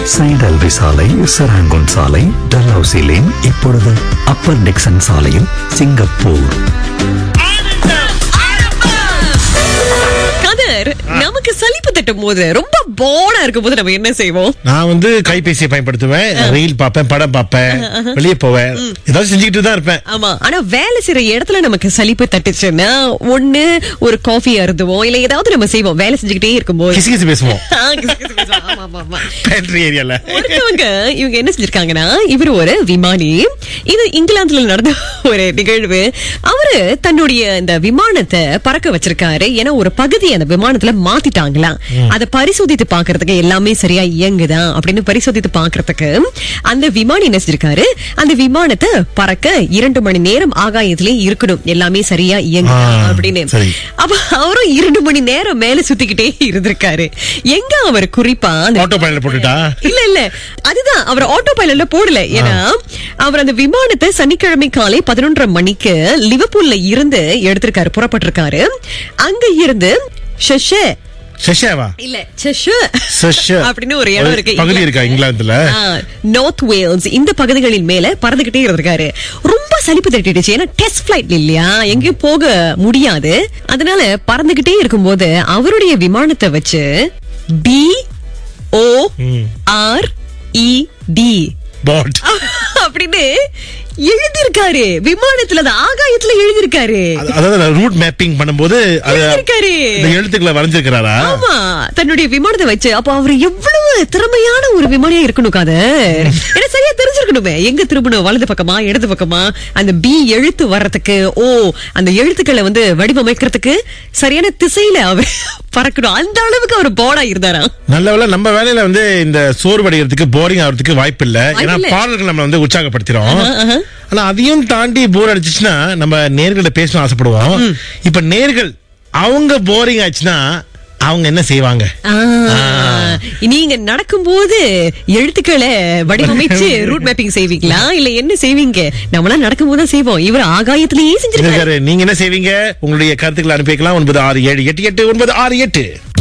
சைடல்வி சாலை செராங்கோன் சாலை Dalhousie lane இப்பொழுது அப்பர் டிக்சன் சாலையில் சிங்கப்பூர் கதர் நமக்கு சலிப்பு தட்டும் போது ரொம்ப போனா இருக்கும் போது நம்ம என்ன செய்வோம் நான் வந்து கைபேசியை பயன்படுத்துவேன் ரீல் பார்ப்பேன் படம் பார்ப்பேன் வெளியே போவேன் ஏதாவது செஞ்சுக்கிட்டு தான் இருப்பேன் ஆமா ஆனா வேலை செய்யற இடத்துல நமக்கு சலிப்பு தட்டுச்சுன்னா ஒண்ணு ஒரு காஃபி அருந்துவோம் இல்ல ஏதாவது நம்ம செய்வோம் வேலை செஞ்சுக்கிட்டே இருக்கும்போது கிசு கிசு பேசுவோம் ஆ, கிசு கிசு பேசுவோம். ஆமா, ஆமா, ஆமா. பேண்ட்ரி ஏரியால ஒருத்தவங்க இவங்க என்ன செஞ்சிருக்காங்கன்னா இவர் ஒரு விமானி இது இங்கிலாந்துல நடந்த ஒரு நிகழ்வு அவரு தன்னுடைய இந்த விமானத்தை பறக்க வச்சிருக்காரு ஏன்னா ஒரு பகுதி அந்த விமானத்துல மாத்திட்டாங்களாம் அதை பரிசோதித்து பாக்குறதுக்கு எல்லாமே சரியா இயங்குதா அப்படின்னு பரிசோதித்து பாக்குறதுக்கு அந்த விமானி என்ன செஞ்சிருக்காரு அந்த விமானத்தை பறக்க இரண்டு மணி நேரம் ஆகாயத்திலே இருக்கணும் எல்லாமே சரியா இயங்குதா ஆ, அப்படின்னு சரி. அப்ப அவரும் இரண்டு மணி நேரம் மேல சுத்திக்கிட்டே இருந்திருக்காரு எங்க அவர் குறிப்பா அந்த ஆட்டோ பைலட் போட்டுட்டா இல்ல இல்ல அதுதான் அவர் ஆட்டோ பைலட்ல போடல ஏன்னா அவர் அந்த விமானத்தை சனிக்கிழமை காலை பதினொன்றரை மணிக்கு லிவர்பூல்ல இருந்து எடுத்திருக்காரு புறப்பட்டிருக்காரு அங்க இருந்து ஷெஷ சஷாவா இல்ல செஷ சஷ அப்படின்னு ஒரு இடம் இருக்கு பகுதி இருக்கா இங்கிலாந்துல நார்த் வேல்ஸ் இந்த பகுதிகளின் மேல பறந்துகிட்டே இருந்திருக்காரு ரொம்ப சலிப்பு தட்டிடுச்சு ஏன்னா டெஸ்ட் பிளைட் இல்லையா எங்கேயும் போக முடியாது அதனால பறந்துகிட்டே இருக்கும்போது அவருடைய விமானத்தை வச்சு P O R E D பாட் அப்படின்னு எழுதிருக்காரு விமானத்துல அது ஆகாயத்துல எழுதிருக்காரு அதாவது ரூட் மேப்பிங் பண்ணும்போது அது எழுதிருக்காரு இந்த எழுத்துக்களை வரைஞ்சிருக்கிறாரா ஆமா தன்னுடைய விமானத்தை வச்சு அப்ப அவர் எவ்வளவு திறமையான ஒரு விமானியா இருக்கணும் காத ஏன்னா சரியா தெரிஞ்சிருக்கணுமே எங்க திரும்பணும் வலது பக்கமா இடது பக்கமா அந்த பி எழுத்து வர்றதுக்கு ஓ அந்த எழுத்துக்களை வந்து வடிவமைக்கிறதுக்கு சரியான திசையில அவர் பறக்கணும் அந்த அளவுக்கு அவர் போடா இருந்தாராம் நல்ல வேளை நம்ம வேலையில வந்து இந்த சோறு வடிகிறதுக்கு போரிங் ஆகிறதுக்கு வாய்ப்பு இல்ல ஏன்னா வாய்ப்பில்ல. பாடல்கள் நம்ம வந்து உற்சாகப்படுத்திடும் ஆஹா. ஆனா அதையும் தாண்டி போர் அடிச்சுச்சுன்னா நம்ம நேர்கள்ட்ட பேசணும் ஆசைப்படுவோம் இப்ப நேர்கள் அவங்க போரிங் ஆச்சுன்னா அவங்க என்ன செய்வாங்க ஆ, நீங்க நடக்கும்போது எழுத்துக்களை வடிவமைச்சு ரூட் மேப்பிங் செய்வீங்களா இல்ல என்ன செய்வீங்க நம்மளாம் நடக்கும்போது தான் செய்வோம் இவர் ஆகாயத்திலேயே செஞ்சிருக்காரு இருக்காரு. நீங்க என்ன செய்வீங்க உங்களுடைய கருத்துக்களை அனுப்பிக்கலாம் ஒன்பது ஆறு ஏழு எட்டு எட்டு ஒன்பது ஆறு எட்டு